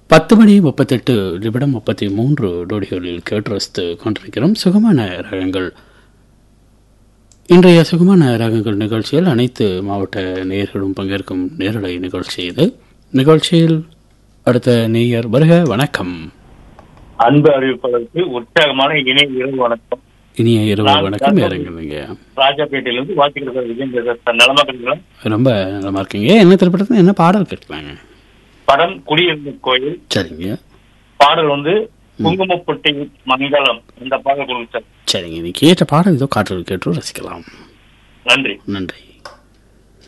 பத்து மணி முப்பத்தெட்டு நிமிடம் முப்பத்தி மூன்று நொடிகளில் கேட்டு ரசித்து கொண்டிருக்கிறோம் சுகமான ரகங்கள் இன்றைய சுகமான ரகங்கள் நிகழ்ச்சியில் அனைத்து மாவட்ட நேயர்களும் பங்கேற்கும் நேரலை நிகழ்ச்சி இது நிகழ்ச்சியில் அடுத்த நேயர் வருக வணக்கம் அன்பு அறிவிப்பதற்கு உற்சாகமான இணைய இரவு வணக்கம் இனிய இரவு நான் வணக்கம் டாக்டர் இறங்குங்க ராஜாபேட்டையிலிருந்து வாசிக்கிறவர் விஜயன் பேசுறேன் சார் நலமா இருக்கீங்களா ரொம்ப நலமா இருக்கீங்க என்ன திரைப்படத்தில் என்ன பாடல் கேட்கலாங்க படம் குடியிருந்த கோயில் சரிங்க பாடல் வந்து குங்குமப்பட்டி மங்களம் இந்த பாடல் கொடுங்க சார் சரிங்க நீ கேட்ட பாடல் ஏதோ காற்றல் கேட்டு ரசிக்கலாம் நன்றி நன்றி